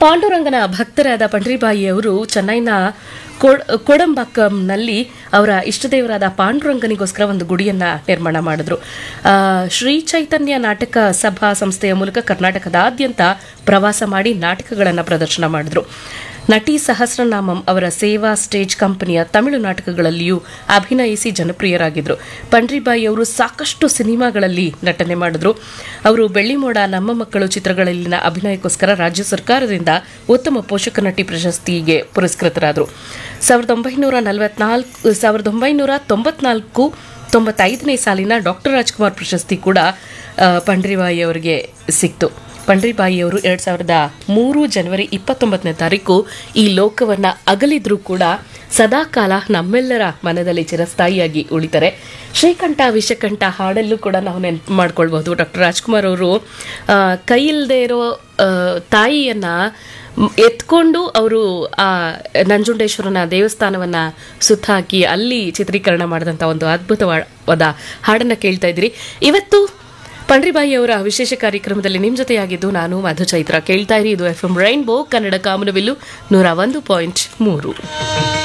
ಪಾಂಡುರಂಗನ ಭಕ್ತರಾದ ಪಂಡ್ರಿಬಾಯಿಯವರು ಚೆನ್ನೈನ ಕೊಡ್- ಕೊಡಂಬಕ್ಕಂನಲ್ಲಿ ಅವರ ಇಷ್ಟದೇವರಾದ ಪಾಂಡುರಂಗನಿಗೋಸ್ಕರ ಒಂದು ಗುಡಿಯನ್ನ ನಿರ್ಮಾಣ ಮಾಡಿದ್ರು ಆ, ಶ್ರೀ ಚೈತನ್ಯ ನಾಟಕ ಸಭಾ ಸಂಸ್ಥೆಯ ಮೂಲಕ ಕರ್ನಾಟಕದಾದ್ಯಂತ ಪ್ರವಾಸ ಮಾಡಿ ನಾಟಕಗಳನ್ನು ಪ್ರದರ್ಶನ ಮಾಡಿದ್ರು ನಟಿ ಸಹಸ್ರನಾಮಂ ಅವರ ಸೇವಾ ಸ್ಟೇಜ್ ಕಂಪನಿಯ ತಮಿಳು ನಾಟಕಗಳಲ್ಲಿಯೂ ಅಭಿನಯಿಸಿ ಜನಪ್ರಿಯರಾಗಿದ್ರು ಪಂಡ್ರಿಬಾಯಿ ಅವರು ಸಾಕಷ್ಟು ಸಿನಿಮಾಗಳಲ್ಲಿ ನಟನೆ ಮಾಡಿದ್ರು ಅವರು ಬೆಳ್ಳಿಮೋಡ ನಮ್ಮ ಮಕ್ಕಳು ಚಿತ್ರಗಳಲ್ಲಿನ ಅಭಿನಯಕ್ಕೋಸ್ಕರ ರಾಜ್ಯ ಸರ್ಕಾರದಿಂದ ಉತ್ತಮ ಪೋಷಕ ನಟಿ ಪ್ರಶಸ್ತಿಗೆ ಪುರಸ್ಕೃತರಾದರು ಸಾವಿರದ ಒಂಬೈನೂರ ನಲವತ್ನಾಲ್ಕು ಸಾವಿರದ ಒಂಬೈನೂರ ತೊಂಬತ್ನಾಲ್ಕು ತೊಂಬತ್ತೈದನೇ ಸಾಲಿನ ಡಾಕ್ಟರ್ ರಾಜ್ಕುಮಾರ್ ಪ್ರಶಸ್ತಿ ಕೂಡ ಆ, ಪಂಡ್ರಿಬಾಯಿ ಅವರಿಗೆ ಸಿಕ್ತು ಪಂಡ್ರಿಬಾಯಿಯವರು ಎರಡ್ ಸಾವಿರದ ಮೂರು ಜನವರಿ ಇಪ್ಪತ್ತೊಂಬತ್ತನೇ ತಾರೀಕು ಈ ಲೋಕವನ್ನ ಅಗಲಿದ್ರೂ ಕೂಡ ಸದಾಕಾಲ ನಮ್ಮೆಲ್ಲರ ಮನದಲ್ಲಿ ಚಿರಸ್ಥಾಯಿಯಾಗಿ ಉಳಿತಾರೆ ಶ್ರೀಕಂಠ ವಿಷಕಂಠ ಹಾಡಲ್ಲೂ ಕೂಡ ನಾವು ನೆನಪು ಮಾಡ್ಕೊಳ್ಬಹುದು ಡಾಕ್ಟರ್ ರಾಜ್ಕುಮಾರ್ ಅವರು ಆ, ಕೈ ಇಲ್ಲದೆ ಇರೋ ಆ, ತಾಯಿಯನ್ನ ಮ್, ಎತ್ಕೊಂಡು ಅವರು ಆ ನಂಜುಂಡೇಶ್ವರನ ದೇವಸ್ಥಾನವನ್ನ ಸುತ್ತಾಕಿ ಅಲ್ಲಿ ಚಿತ್ರೀಕರಣ ಮಾಡಿದಂಥ ಒಂದು ಅದ್ಭುತವಾದ ಹಾಡನ್ನ ಕೇಳ್ತಾ ಇದ್ರಿ ಇವತ್ತು ಪಂಡ್ರಿಬಾಯಿ ಅವರ ವಿಶೇಷ ಕಾರ್ಯಕ್ರಮದಲ್ಲಿ ನಿಮ್ಮ ಜೊತೆಯಾಗಿದ್ದು ನಾನು ಮಧು ಚೈತ್ರ ಕೇಳ್ತಾ ಇರಿ ಇದು ಎಫ್ ಎಂ ರೈನ್ಬೋ ಕನ್ನಡ ಕಾಮನವಿಲ್ಲು ನೂರ ಒಂದು ಪಾಯಿಂಟ್ ಮೂರು